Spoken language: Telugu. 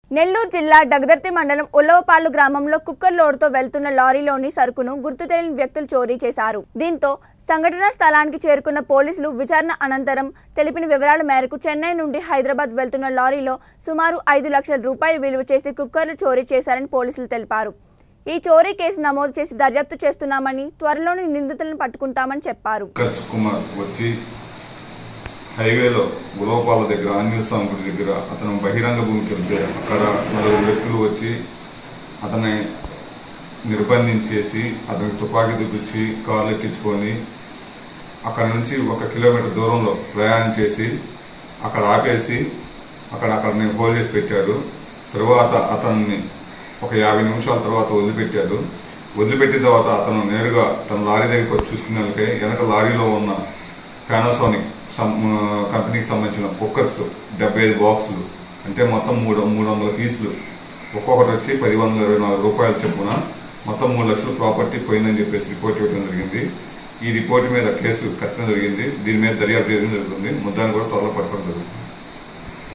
నెల్లూరు జిల్లా డగదర్తి మండలం ఉల్లవపాలు గ్రామంలో కుక్కర్ లోడ్తో వెళ్తున్న లారీలోని సరుకును గుర్తు తెలియని వ్యక్తులు చోరీ చేశారు దీంతో సంఘటనా స్థలానికి చేరుకున్న పోలీసులు విచారణ అనంతరం తెలిపిన వివరాల మేరకు చెన్నై నుండి హైదరాబాద్ వెళ్తున్న లారీలో సుమారు ఐదు లక్షల రూపాయలు విలువ చేసి కుక్కర్లు చోరీ చేశారని పోలీసులు తెలిపారు ఈ చోరీ కేసు నమోదు చేసి దర్యాప్తు చేస్తున్నామని త్వరలోనే నిందితులను పట్టుకుంటామని చెప్పారు కచ్ కుమార్ వచ్చి హైవేలో గులవపాల దగ్గర ఆంజనేయ స్వామి గుడి దగ్గర అతను బహిరంగ భూమికి వెళ్తే అక్కడ నలుగురు వ్యక్తులు వచ్చి అతన్ని నిర్బంధించేసి అతనికి తుపాకీ చూపించి కాళ్ళు ఎక్కించుకొని అక్కడ నుంచి ఒక కిలోమీటర్ దూరంలో ప్రయాణం చేసి అక్కడ ఆపేసి అక్కడ అక్కడని హోల్డ్ చేసి పెట్టారు తరువాత అతన్ని ఒక యాభై నిమిషాల తర్వాత వదిలిపెట్టారు వదిలిపెట్టిన తర్వాత అతను నేరుగా తన లారీ దగ్గరికి వచ్చి చూసుకునే వాళ్ళకే వెనక లారీలో ఉన్న పానాసోనిక్ సం- ఆ, కంపెనీకి సంబంధించిన కుక్కర్స్ డెబ్బై ఐదు బాక్సులు అంటే మొత్తం మూడు మూడు వందల పీసులు ఒక్కొక్కటి వచ్చి పది వందల ఇరవై నాలుగు రూపాయల చొప్పున మొత్తం మూడు లక్షల ప్రాపర్టీ పోయిందని చెప్పేసి రిపోర్ట్ ఇవ్వడం జరిగింది ఈ రిపోర్ట్ మీద కేసు కట్టడం జరిగింది దీని మీద దర్యాప్తు చేయడం జరుగుతుంది ముద్దాన్ని కూడా త్వరలో పట్టుకోవడం జరుగుతుంది